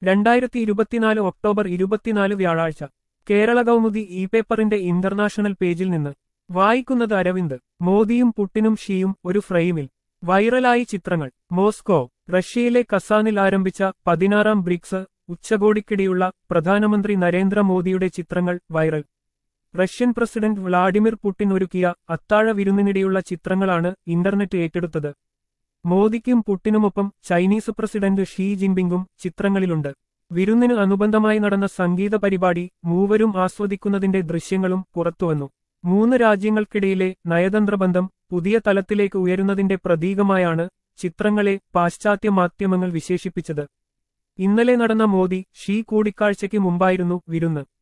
രണ്ടായിരത്തി ഇരുപത്തിനാല് ഒക്ടോബർ ഇരുപത്തിനാല് വ്യാഴാഴ്ച കേരള കൗമുദി ഇ പേപ്പറിന്റെ ഇന്റർനാഷണൽ പേജിൽ നിന്ന് വായിക്കുന്നത് അരവിന്ദ് മോദിയും പുട്ടിനും ഷിയും ഒരു ഫ്രെയിമിൽ വൈറലായി ചിത്രങ്ങൾ മോസ്കോ റഷ്യയിലെ കസാനിൽ ആരംഭിച്ച പതിനാറാം ബ്രിക്സ് ഉച്ചകോടിക്കിടെയുള്ള പ്രധാനമന്ത്രി നരേന്ദ്രമോദിയുടെ ചിത്രങ്ങൾ viral Russian president Vladimir Putin ഒരുക്കിയ അത്താഴ വിരുന്നിനിടെയുള്ള ചിത്രങ്ങളാണ് ഇന്റർനെറ്റ് ഏറ്റെടുത്തത് മോദിക്കും പുട്ടിനുമൊപ്പം ചൈനീസ് പ്രസിഡന്റ് ഷീ ജിൻപിങ്ങും ചിത്രങ്ങളിലുണ്ട് വിരുന്നിന് അനുബന്ധമായി നടന്ന സംഗീത പരിപാടി മൂവരും ആസ്വദിക്കുന്നതിന്റെ ദൃശ്യങ്ങളും പുറത്തുവന്നു മൂന്ന് രാജ്യങ്ങൾക്കിടയിലെ നയതന്ത്രബന്ധം പുതിയ തലത്തിലേക്ക് ഉയരുന്നതിന്റെ പ്രതീകമായാണ് ചിത്രങ്ങളെ പാശ്ചാത്യ മാധ്യമങ്ങൾ വിശേഷിപ്പിച്ചത് ഇന്നലെ നടന്ന മോദി ഷീ കൂടിക്കാഴ്ചയ്ക്ക് മുമ്പായിരുന്നു വിരുന്ന്